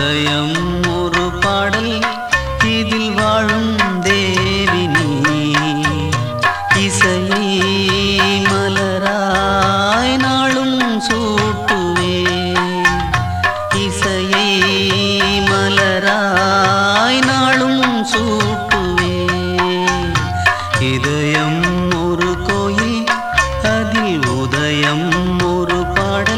இதயம் ஒரு பாடல் இதில் வாழும் தேவி நீ இசையை மலராய் நாளும் சூட்டுவே இசையை மலராய் நாளும் சூட்டுவே இதயம் ஒரு கோயில் அதில் உதயம் ஒரு பாடல்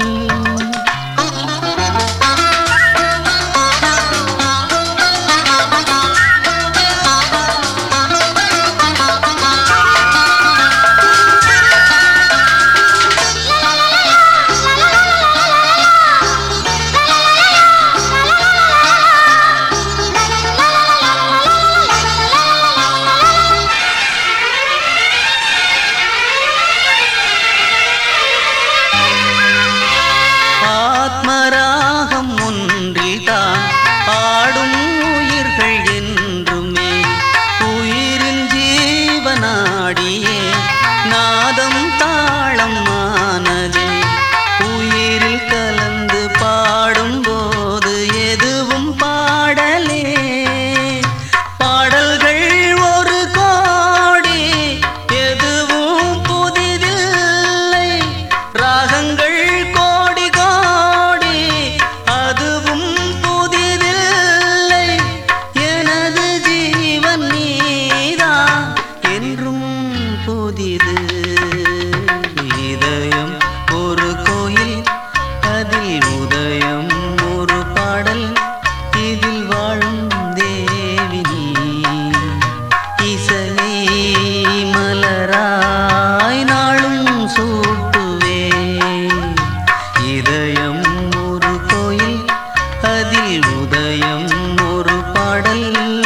ஆத்மராகம் ஒன்றில்தான் ஆடும் உயிர்கள் என்றுமே உயிரின் ஜீவனாடியே நாதம் தாளம் ஆனதே உயிரில் கலந்து பாடும்போது எதுவும் பாடலே பாடல்கள் ஒரு கோடி எதுவும் புதிதில்லை ராகங்கள் கோடி கோடி அதுவும் புதிதில்லை எனது ஜீவன் நீதான் என்றும் புதிது இதயம் ஒரு கோயில் அதில் உதயம் ஒரு பாடல் இதில் வாழும் தேவி நீ இசையை மலராய் நாளும் சூட்டுவே இதயம் ஒரு கோயில் அதில் உதயம் ஒரு பாடல்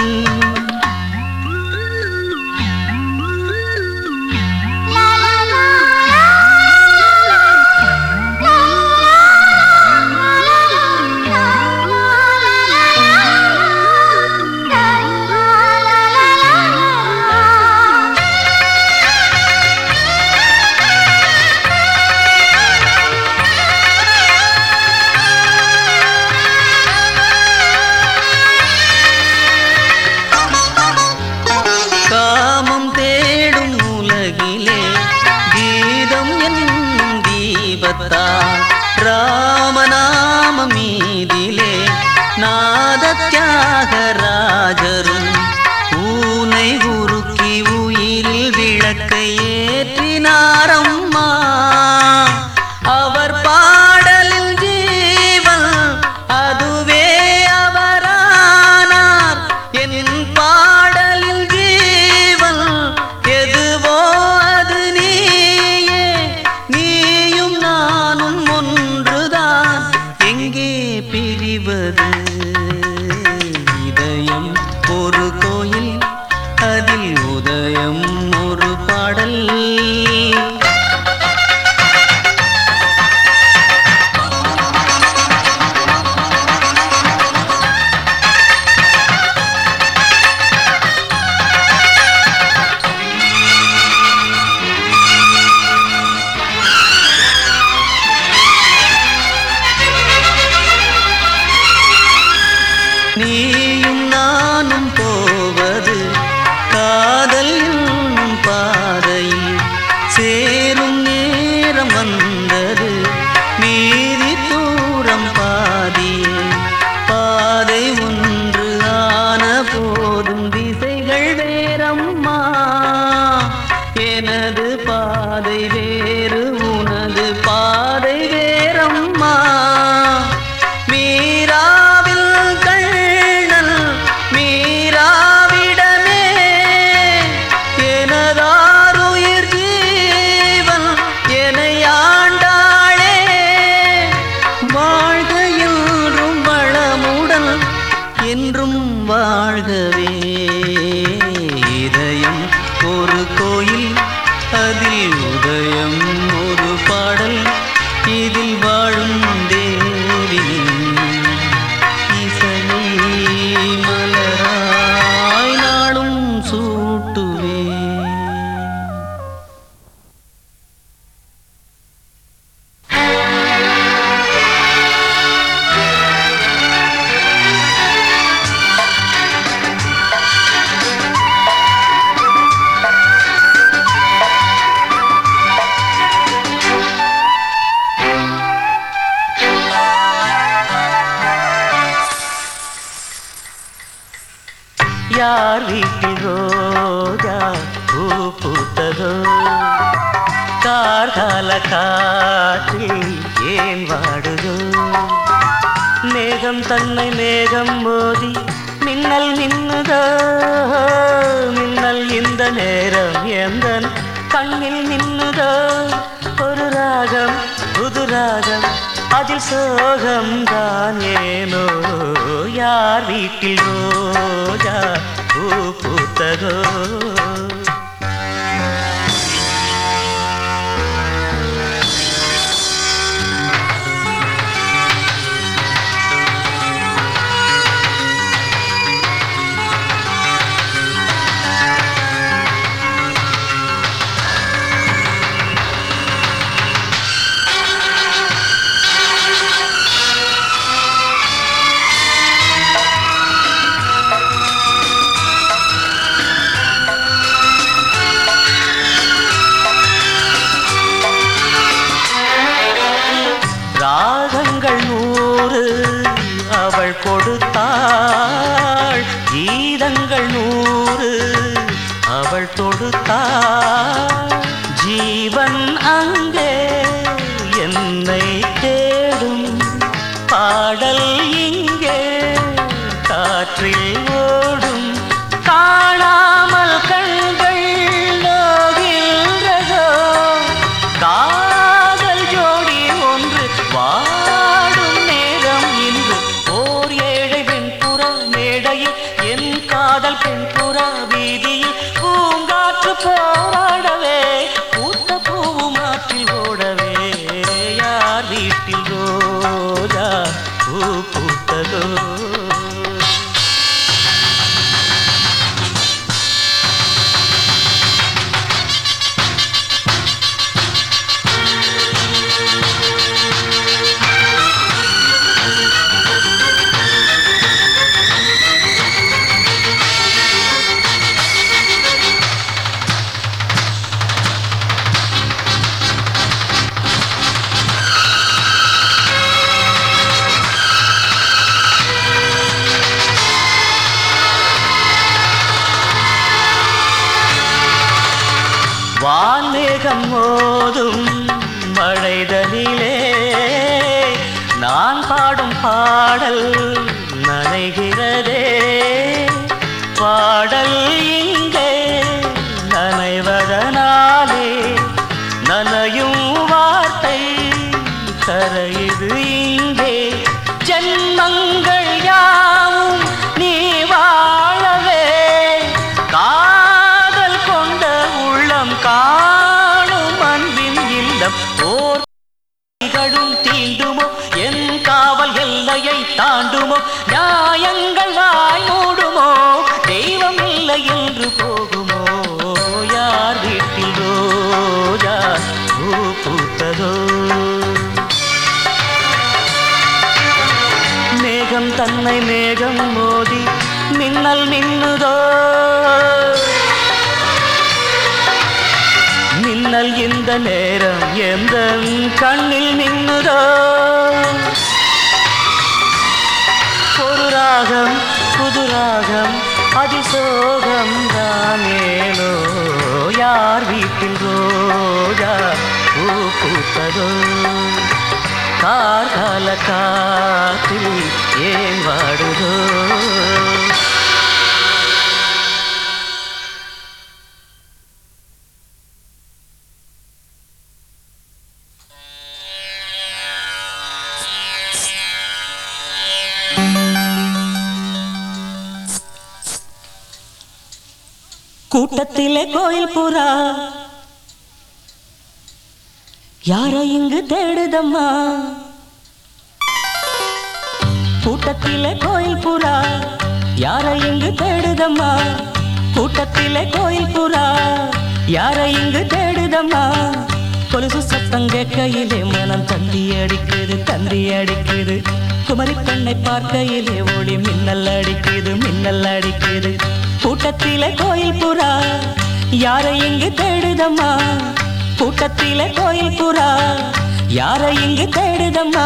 காமம் தேடும் உலகிலே கீதம் என்னும் தீபத்தா ராமநாம மீதிலே நாத தியாகராஜரும் ஊனை உருக்கி உயிரில் விளக்கை ஏற்றினாரம்மா அவர் பாடலில் ஜீவன் அதுவே அவரானார் என் பாடலில் ஜீவன் எதுவோ அது நீயே நீயும் நானும் ஒன்றுதான் எங்கே பிரிவது இதயம் ஒரு கோயில் அதில் உதயம் ஒரு பாடல் நீயும் நானும் போவது காதல் என்னும் பாதையில் சேரும் நேரம் வந்தது மீதி தூரம் பாதியே பாதை ஒன்று ஆன போதும் திசைகள் வேறம்மா எனது பாதை வேறு உனது பாதை வேறம்மா மீராவில் கண்ணல் மீராவிடமே எனதாருயிர் ஜீவன் எனையாண்டாளே வாழ்க என்றும் வளமுடன் என்றும் வாழ்கவே இதயம் ஒரு கோயில் அதில் உதயம் ஒரு பாடல் இதில் வாழும் தேவி இசையை மலராய் நாளும் சூட்டுவே ஆ யார் வீட்டில் ரோஜா பூ பூத்ததோ கார்கால காற்றில் ஏன் வாடுதோ மேகம் தன்னை மேகம் மோதி மின்னல் மின்னுதோ மின்னல் இந்த நேரம் எந்த கண்ணில் மின்னுதோ ஒரு ராகம் புது ராகம் அதில் சோகம் தான் ஏனோ யார் வீட்டில் ரோஜா பூ பூத்ததோ ராகங்கள் நூறு அவள் கொடுத்தாள் கீதங்கள் நூறு அவள் தொடுத்தாள் ஜீவன் அங்கே என்னை தேடும் பாடல் இங்கே காற்றில் ஓடும் காணாமல் கண்கள் நோகின்றதோ காதல் ஜோடி ஒன்று வாடும் நேரம் இன்று ஓர் ஏழை வெண்புற மேடையில் என் காதல் பெண்புற வீதியில் பூங்காற்று போராடவே பூத்த பூவும் ஆற்றில் ஓடவே யார் வீட்டில் ரோஜா பூ பூத்ததோ வான்மேகம் மோதும் மழைதலிலே நான் பாடும் பாடல் நனைகிறதே பாடல் இங்கே நனைவதனாலே நனையும் வார்த்தை கரையுது இங்கே ஜன்மங்கள் யாவும் நீ வாழவே காதல் கொண்ட உள்ளம் காணும் அன்பின் இல்லம் ஓர் கைகளும் தீண்டுமோ என் காவல் எல்லையை தாண்டுமோ நியாயங்கள் வாய் மூடுமோ தெய்வம் இல்லை என்று போகுமோ யார் வீட்டில் ரோஜா பூ பூத்ததோ மேகம் தன்னை மேகம் மோதி மின்னல் மின்னுதோ மின்னல் இந்த நேரம் எந்த கண்ணில் மின்னுதோ ஒரு ராகம் புது ராகம் அதிசோகம் தானேனோ யார் வீட்டில் ரோஜா பூ பூத்ததோ கார்கால காற்றில் ஏன் வாடுதோ கூட்டத்திலே கோயில் புறா யாரோ இங்கு தேடுதம்மா கூட்டத்திலே கோயில் புறா யாரை இங்கு தேடுதம்மா கூட்டத்திலே கோயில் புறா யாரை இங்கு தேடுதம்மா கொலுசு சத்தம் கேட்கையிலே மனம் தந்தி அடிக்குது தந்தி அடிக்குது குமரி பெண்ணை பார்க்கையிலே ஒளி மின்னல் அடிக்குது மின்னல் அடிக்குது கூட்டத்திலே கோயில் புறா யாரை இங்கு தேடுதம்மா கூட்டத்திலே கோயில் புறா யாரை இங்கு தேடுதம்மா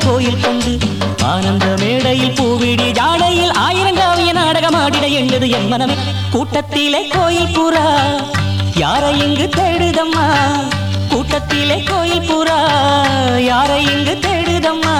கோயில் கொண்டு ஆனந்த மேடையில் பூவிடி ஜாடையில் ஆயிரம் காவிய நாடகம் ஆடிட எண்ணுது என் மனமே கூட்டத்திலே கோயில் புறா யாரை இங்கு தேடுதம்மா கூட்டத்திலே கோயில் புறா யாரை இங்கு தேடுதம்மா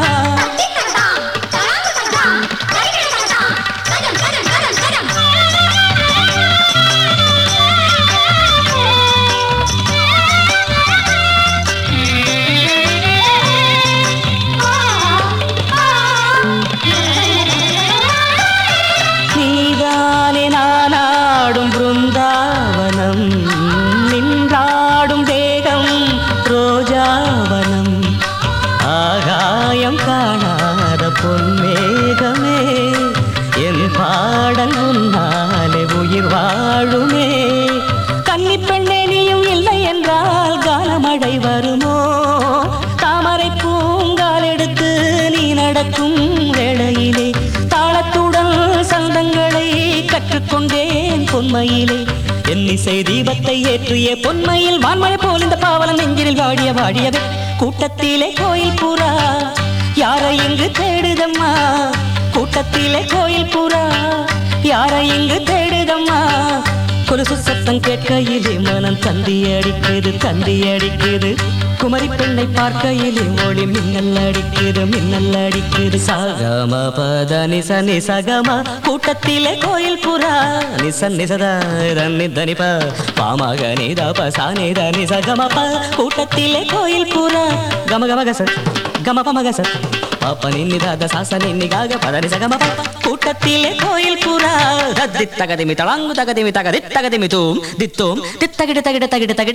நீதானே நானாடும் பிருந்தாவனம் நின்றாடும் தேகம் ரோஜாவனம் ஆகாயம் காணாத பொன்மேகமே என் பாடல் உன்னாலே உயிர் வாழுமே கன்னி பெண்ணே நீயும் இல்லை என்றால் காலமழை வருமோ தாமரை பூங்கால் எடுத்து நீ நடக்கும் வேளையிலே தாளத்துடன் சந்தங்களை கற்றுக்கொண்டேன் பொன்மையிலே என்னிசை தீபத்தை ஏற்றிய பொன்மையில் வான்மழை போல் இந்த பாவலம் நெஞ்சினில் வாடிய வாடியவே கூட்டத்திலே கோயில் புறா யாரை இங்கு தேடுதம்மா கூட்டத்திலே கோயில் புறா யாரை இங்கு தேடுதம்மா கொலுசு சத்தம் கேட்கையிலே மனம் தந்தி அடிக்குது தந்தி அடிக்குது குமரி பெண்ணை பார்க்கையிலே ஒளி மின்னல் அடிக்குது மின்னல் அடிக்குது சகம பத நிச நிசகம கூட்டத்திலே கோயில் புறா நிச நிசத ரன்னி தனிப பாமக நித பசா நித நிசகம ப கூட்டத்திலே கோயில் புறா கம கம கச கம பம கச பாப்ப நின்னி தாத சாச நின்னி காக பத நிசகம ப கூட்டத்திலே கோயில் புறா தத்தி தகதிமி தளாங்கு தகதிமி தகதி தகதிமி தூம் தித்தோம் தித்தகிட தகிட தகிட தகிட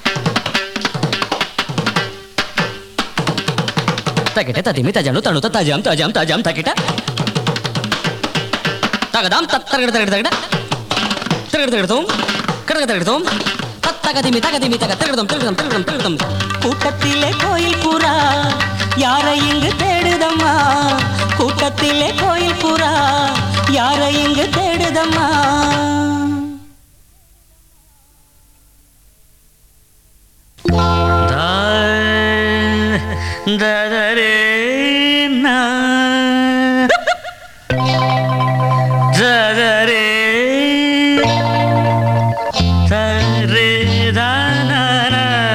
తగిట తదిమి తజను తణుత తజం తజం తజం తగిట తగదాం తత్తగడ తగడ తగడ తిరగడ తిరగడం కడగ తిరగడం தத்தகதிமி தகதிமி தக திருடம் திருடம் திருடம் திருடம் கூட்டத்திலே கோயில் புறா யாரை இங்கு தேடுதம்மா கூட்டத்திலே கோயில் புறா யாரை இங்கு தேடுதம்மா தரே தரே தரே தான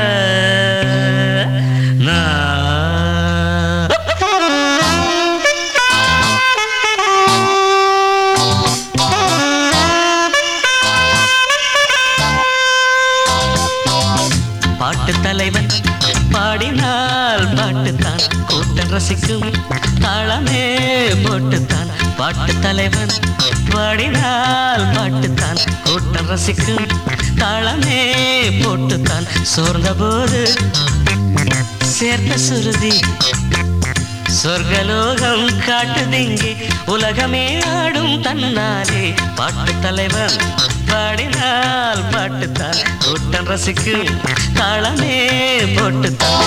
பாட்டு தலைவன் பாடினால் பாட்டுத்தான் கூட்டம் ரசிக்கும் தாளமே போட்டுத்தான் பாட்டு தலைவன் பாடினால் பாட்டுத்தான் கூட்டம் ரசிக்கும் தாளமே போட்டுத்தான் சோர்ந்த போது சேர்த்த சுருதி சொர்க்கலோகம் காட்டுதிங்கே உலகமே ஆடும் தன்னாலே பாட்டு தலைவன் பாடினால் பாட்டுத்தான் கூட்டம் ரசிக்கும் தாளமே போட்டுத்தான்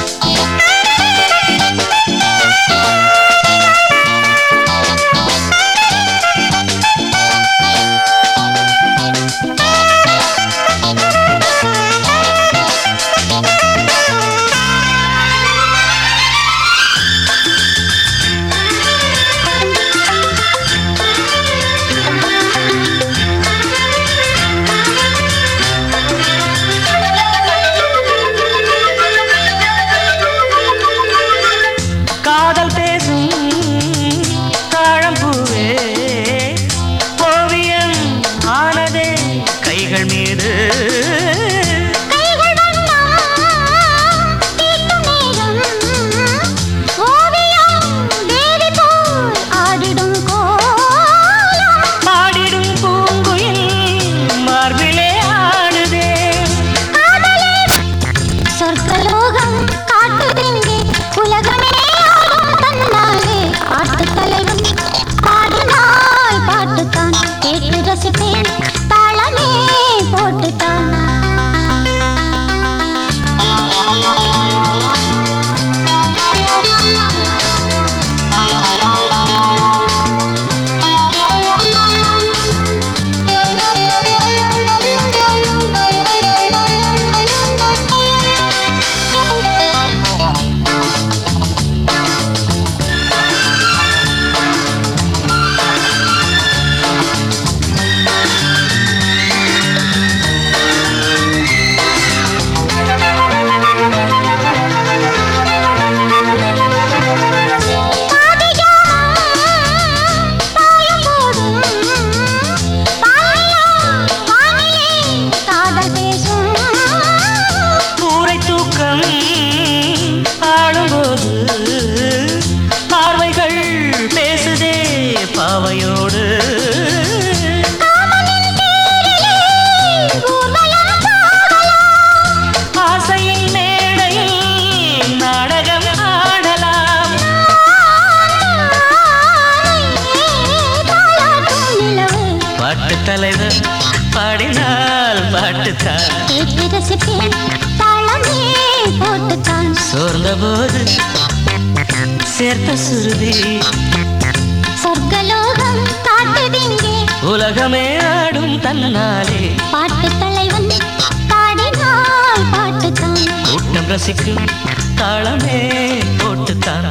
தலைவர் பாடினால் பாட்டுத்தான் கேட்டு ரசிப்பேன் தாளமே போட்டுத்தான் சோர்ந்த போது சேர்த்த சுருதி சொர்க்கலோகம் காட்டுதிங்கே உலகமே ஆடும் தன்னாலே பாட்டு தலைவன் பாடினால் பாட்டுத்தான் கூட்டம் ரசிக்கும் தாளமே போட்டுத்தான்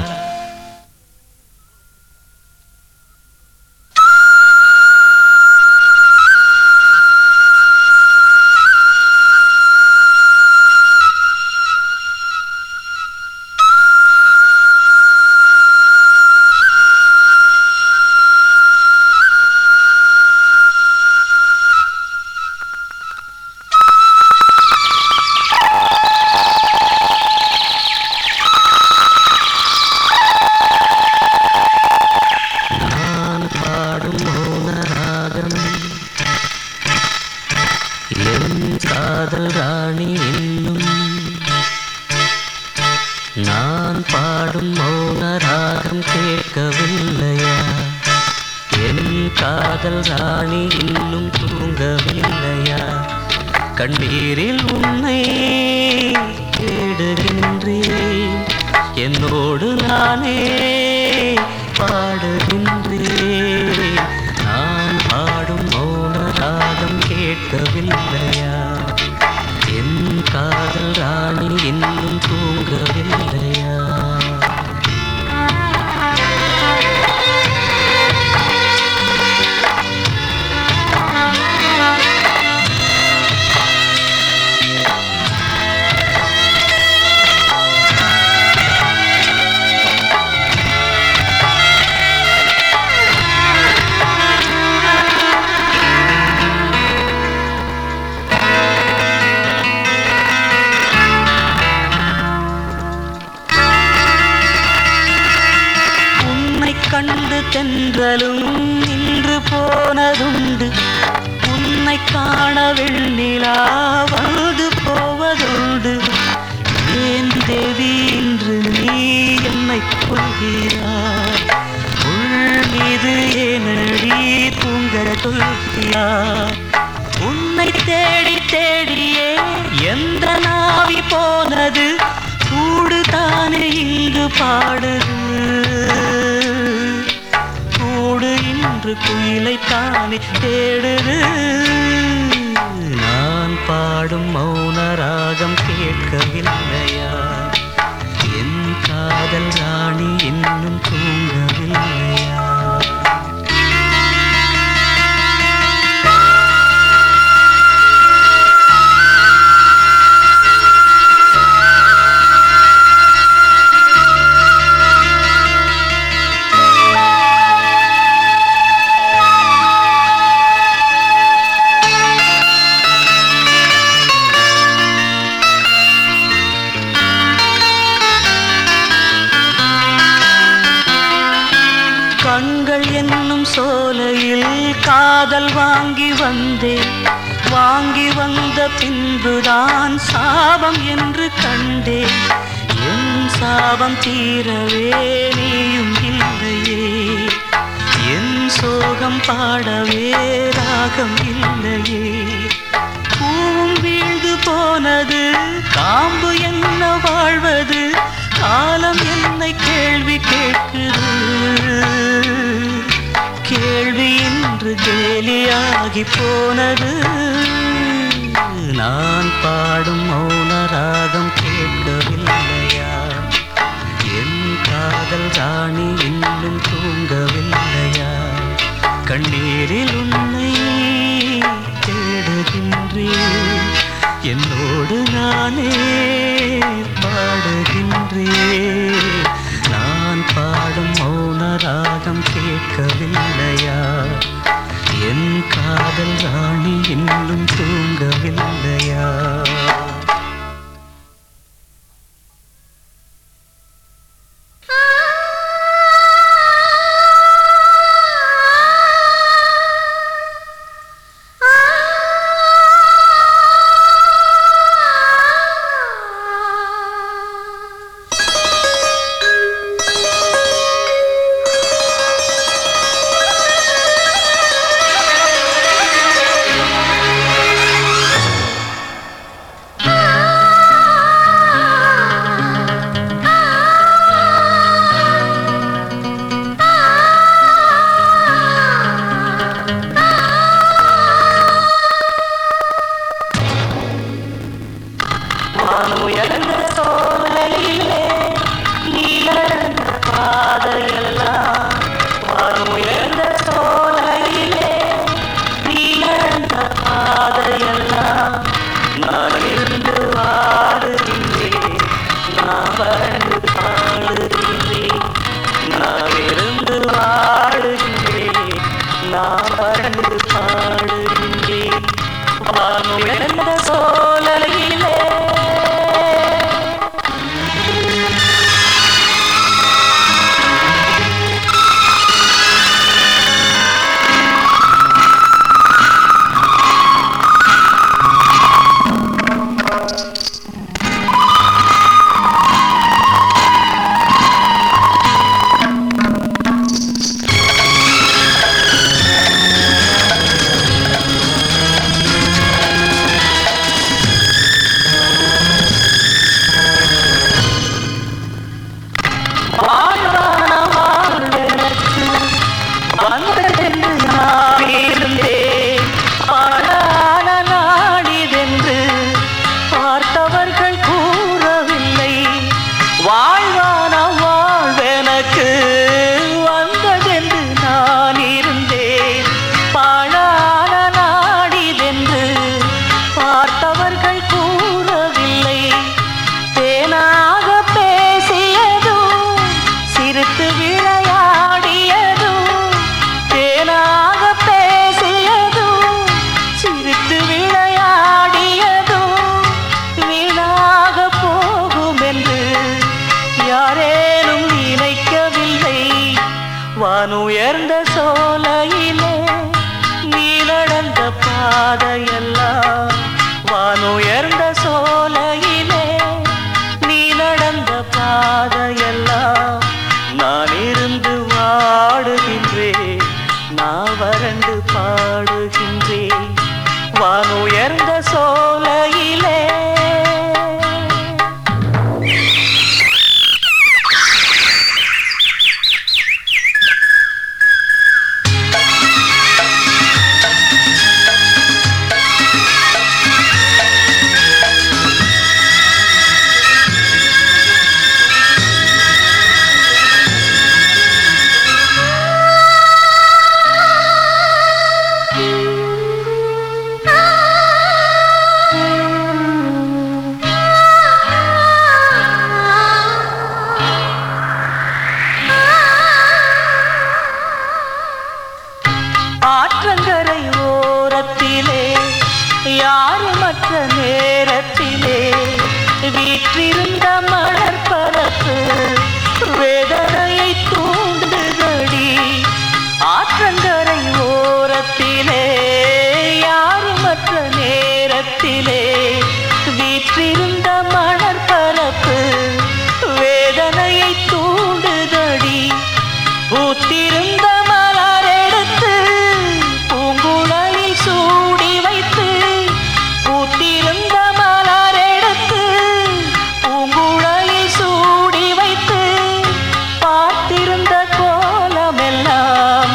நான் பாடும் மௌன ராகம் என் காதல் ராணி இன்னும் நான் பாடும் மௌன ராகம் கேட்கவில்லையா என் காதல் ராணி இன்னும் தூங்கவில்லையா கண்ணீரில் உன்னை தேடுகின்றேன் என்னோடு நானே பாடுகின்றேன் நான் பாடும் மௌன ராகம் கேட்கவில்லையா என் காதல் ராணி இன்னும் தூங்கவில்லையா உன்னை கண்டு தென்றலும் நின்று போனதுண்டு உன்னை காண வெண்ணிலா வந்து போவதுண்டு ஏன் தேவி இன்று நீ என்னை கொள்கிறாய் உள் மீது ஏனடி தூங்க சொல்கிறாய் உன்னை தேடி தேடியே எந்த நாவி போனது கூடு தானே இங்கு பாடுது கூடு இன்று குயிலை தானே தேடுது நான் பாடும் மௌன ராகம் கேட்கவில்லையா என் காதல் ராணி இன்னும் தூங்கவில்லையா கண்கள் என்னும் சோலையில் காதல் வாங்கி வந்தேன் வாங்கி வந்த பின்புதான் சாபம் என்று கண்டேன் என் சாபம் தீரவே நீயும் இல்லையே என் சோகம் பாடவே ராகம் இல்லையே பூவும் வீழ்ந்து போனது காம்பு என்ன வாழ்வது காலம் என்னை கேள்வி கேட்குது கேள்வி இன்று கேலியாகி போனது நான் பாடும் மௌன ராகம் கேட்கவில்லையா என் காதல் ராணி இன்னும் தூங்கவில்லையா கண்ணீரில் உன்னை தேடுகின்றேன் என்னோடு நானே பாடுகின்றேன் நான் பாடும் மௌன ராகம் கேட்கவில்லையா என் காதல் ராணி இன்னும் தூங்கவில்லையா ஆ வளர்ந்து பாடுகின்றேன் வானுயர்ந்த சோலையிலே வாழ்வான வாழ்வெனக்கு வந்ததென்று நான் இருந்தேன் பாழான நாடிதென்று பார்த்தவர்கள் கூறவில்லை வாழ்வான வாழ்வெனக்கு வந்ததென்று நான் இருந்தேன் பாழான நாடிதென்று பார்த்தவர்கள் கூறவில்லை தேனாக பேசியதும் சிரித்து விளையாடியதும் தேனாக பேசியதும் சிரித்து விளையாடியதும் வீணாக போகும் என்று யாரேனும் நினைக்கவில்லை வானுயர்ந்த சோலையிலே நீ நடந்த பாதையெல்லாம் வானுயர்ந்த சோலையிலே நீ நடந்த பாதையெல்லாம் நான் இருந்து வாடுகின்றேன் நான் வறண்டு பாடுகின்றேன் வானுயர்ந்த சோலையிலே ஆற்றங்கரை ஓரத்திலே யாருமற்ற நேரத்திலே வீற்றிருந்த மலர் பரப்பு வேதனையை தூண்டுதடி ஆற்றங்கரை ஓரத்திலே யாருமற்ற நேரத்திலே வீற்றிருந்த மலர் பரப்பு வேதனையை தூண்டுதடி பூத்திருந்த மலர் எடுத்து பூங்குழலில் சூடி வைத்து பூத்திருந்த மலர் எடுத்து பூங்குழலில் சூடி வைத்து பார்த்திருந்த கோலமெல்லாம்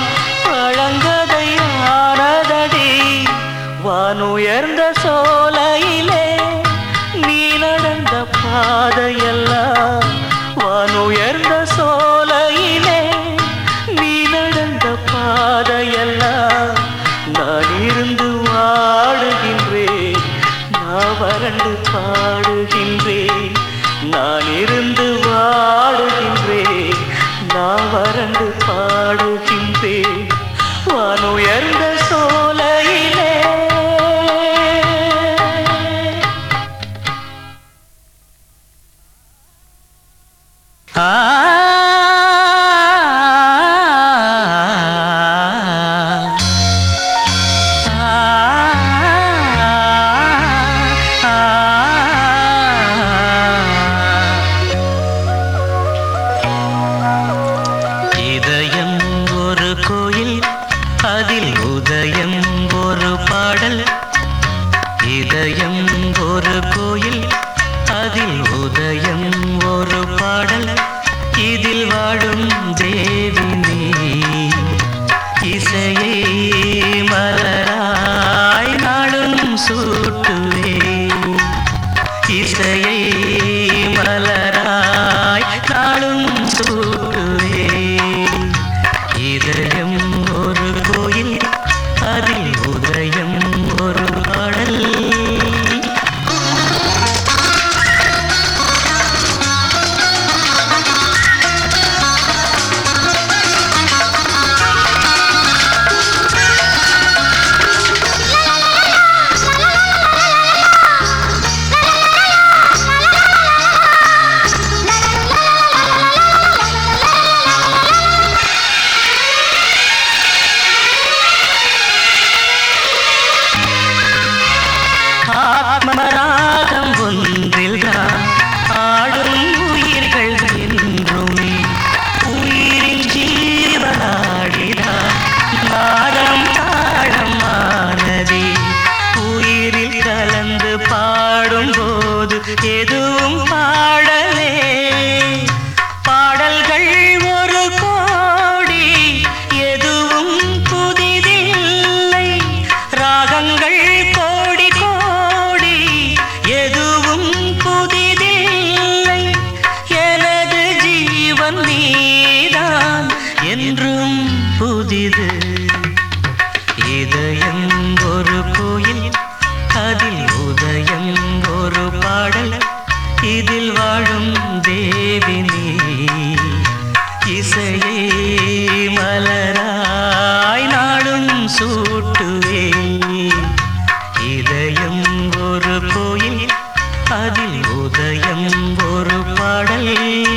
பழங்கதையானதடி வானுயர்ந்த சோலையிலே நீ நடந்த பாதையெல்லாம் வானுயர்ந்த சோலையிலே நீ நடந்த பாதையெல்லாம் நான் இருந்து வாடுகின்றேன் நான் வறண்டு பாடுகின்றேன் நான் இருந்து வாடுகின்றேன் நான் வறண்டு பாடுகின்றேன் வானுயர்ந்த சோலையிலே ஆ இதயம் ஒரு கோயில் அதில் உதய இசை மலராய் நாடும் சூட்டுவே இதயம் ஒரு கோயில் அதில் உதயம் ஒரு பாடல்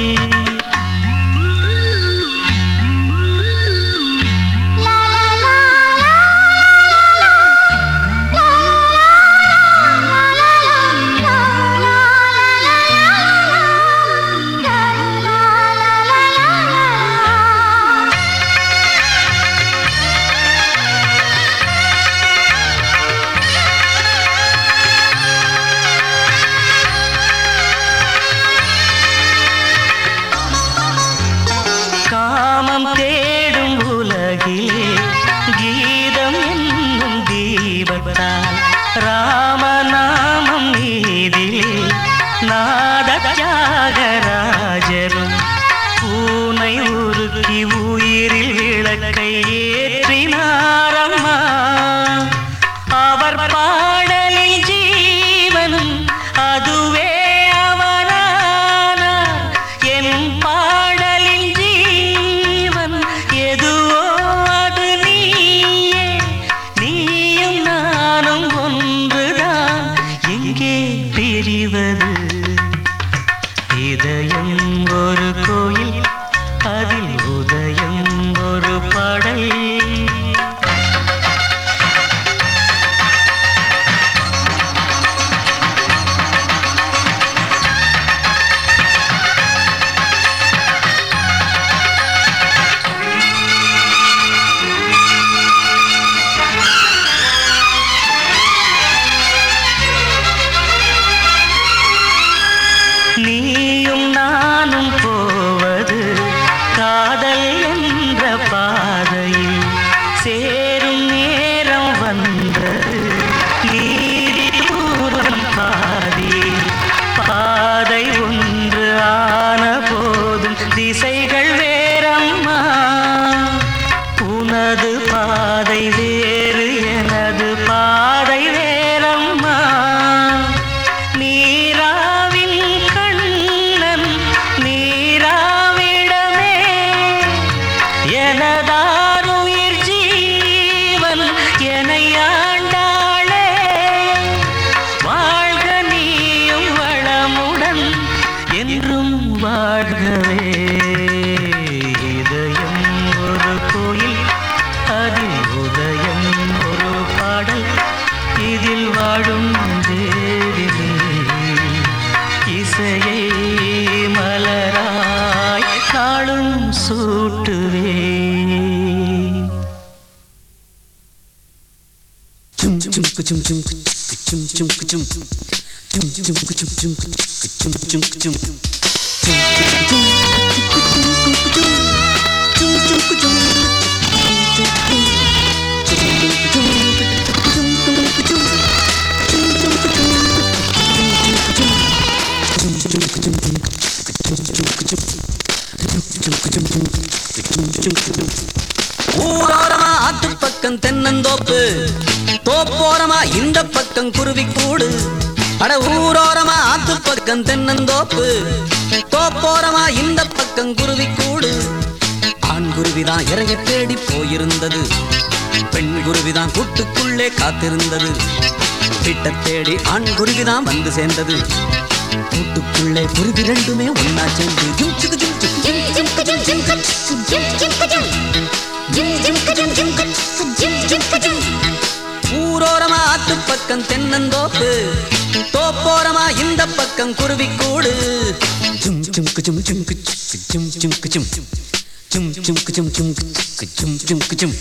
லா லா லா லா லா லா லா லா லா காமம் தேடும் உலகிலே கீதம் என்னும் தீபத்தால் ராமநாமம் நீதிலே நாத தியாகராஜரும் பூனை உருக்கி உயிரில் விளக்கை ஏற்றினாரம்மா அவர் பாடலில் ஜீவனும் அதுவே அவனானார் என் பாடலில் ஜீவன் எதுவோ அது நீயே நீயும் நானும் ஒன்றுதான் எங்கே பிரிவது இதயம் ஒரு கோயில் அதில் உதயம் ஒரு பாடல் நீயும் நானும் போவது காதல் என்ற பாதையில் சேரும் நேரம் வந்தது நீதி தூரம் பாதி பாதை ஒன்று ஆன போதும் திசைகள் வேறம்மா உனது பாதை வேறு எனது பாதை வேறம்மா நீராவின் கண்ணன் நீராவிடமே எனதாருயிர் ஜீவன் என்னை ஆண்டாளே வாழ்க நீயும் வளமுடன் என்றும் வாழ்கவே இதயம் ஒரு கோயில் அதில் உதயம் ஒரு பாடல் இதில் வாழும் தேவிலே இசையை மலராய் நாளும் சூட்டுவே Chum chum chum chum chum chum chum chum chum chum chum chum chum chum chum chum ஊரோரமா ஆத்து பக்கம் தென்னந்தோப்பு தோப்போரமா இந்த பக்கம் குருவி கூடு அட ஊரோரமா ஆத்து பக்கம் தென்னந்தோப்பு தோப்போரமா இந்த பக்கம் குருவி கூடு ஆண் குருவிதான் இறைய தேடி போயிருந்தது பெண் குருவிதான் கூட்டுக்குள்ளே காத்திருந்தது வீட்டை தேடி ஆண் குருவிதான் வந்து சேர்ந்தது கூட்டுக்குள்ளே குருவி ரெண்டுமே ஒன்னா சேர்ந்து ஜும் சிக்கு ஜும் சிக்கு ஊரோரமா ஆத்து பக்கம் தென்னந்தோப்பு தோப்போரமா இந்த பக்கம் குருவி கூடு ஜும் ஜும் ஜும் ஜும் ஜும் ஜும் ஜும் ஜும் ஜும் ஜும் ஜும் ஜும் ஜும் ஜும்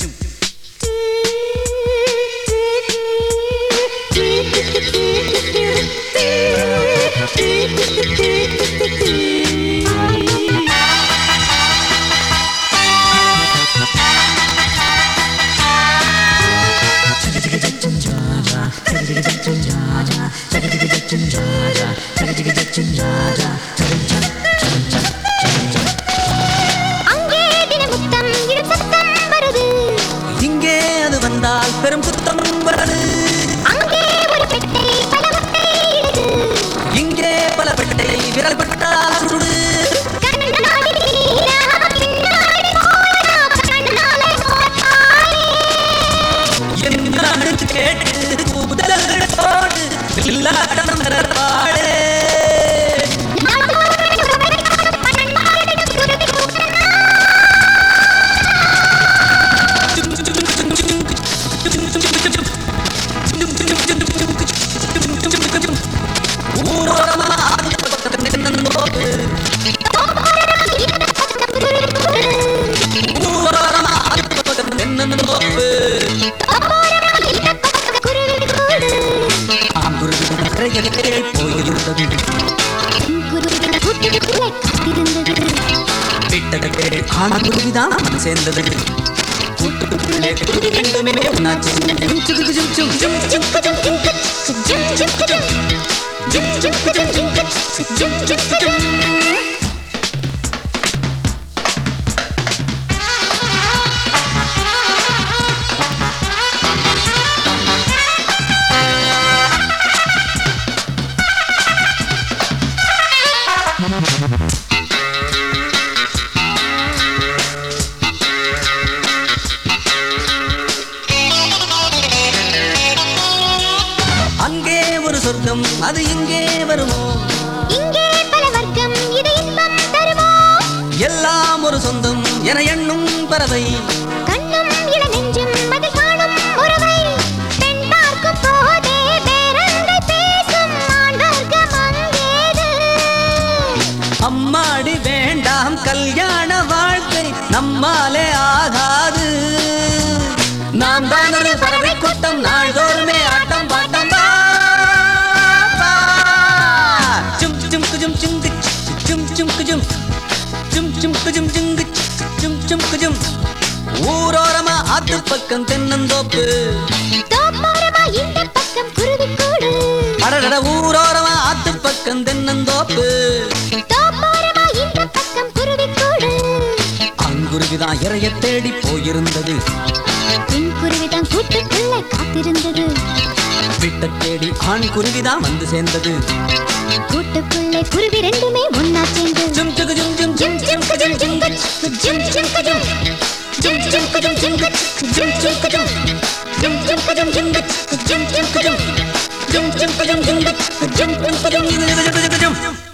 அங்கே தினமுத்தம் இடும் சத்தம் வருது இங்கே அது வந்தால் பெரும் குத்தம் வருது அங்கே ஒரு பெட்டை பல முட்டை இடுது இங்கே பல பெட்டை விரல் பட்டால் ஆண்குருவிதான் சேர்ந்தது கூட்டுக்குள்ளே குருவி ரெண்டுமே ஒன்னாச்சு ஜும் சுக்கு ஜும் ஜும் ஜும் ஜிம் குஜும் ஜிம் குச் ஜிம் ஜிம் குஜும் ஜிம் ஜிம் குஜும் ஜிம் குச் ஜிம் ஜிம் குஜும் அங்கே ஒரு சொர்க்கம் அது இங்கே வருமோ இங்கே பல வர்க்கம் இது இன்பம் தருமோ எல்லாம் ஒரு சொந்தம் என எண்ணும் பறவை கண்ணும் இள நெஞ்சும் அது காணும் உறவை பெண் பார்க்கும் போதே பேரந்தை பேசும் ஆண் வர்க்கம் அங்கேது அம்மாடி வேண்டாம் கல்யாண வாழ்க்கை நம்மாலே ஆகாது நாம் தான் ஒரு பறவை கூட்டம் நாள்தோறுமே ஆட்டம் பாட்டம் வா, வா. சும் சும் குஜும் சுங்கு சும் சும் குஜும் சும் சும் குஜும் சுங்கு சும் சும் குஜும் ஊரோரமா ஆத்து பக்கம் தென்னந்தோப்பு தோப்போரமா இந்த பக்கம் குருவிக்கூடு அடடட ஊரோரமா ஆத்து பக்கம் தென்னந்தோப்பு தோப்போரமா இந்த பக்கம் குருவிக்கூடு அங்குருவிதான் இறைய தேடி போயிருந்தது பெண் குருவிதான் கூட்டுக்குள்ள காத்திருந்தது விட்ட தேடி ஆண் குருவிதான் வந்து சேர்ந்தது கூட்டுக்குள்ளே குருவி ரெண்டுமே ஒன்னா சேர்ந்து ஜும் ஜுகு ஜும் ஜும் ஜிம் ஜிம் குஜும் ஜிம் குச் ஜிம் ஜிம் குஜும் ஜிம் ஜிம் குஜும் ஜிம் குச் ஜிம் ஜிம் குஜும் ஜிம் ஜிம் குஜும் ஜிம் குச் ஜிம் ஜிம் குஜும் ஜிம் ஜிம் குஜும் ஜிம் குச் ஜிம் ஜிம் குஜும் ஜும்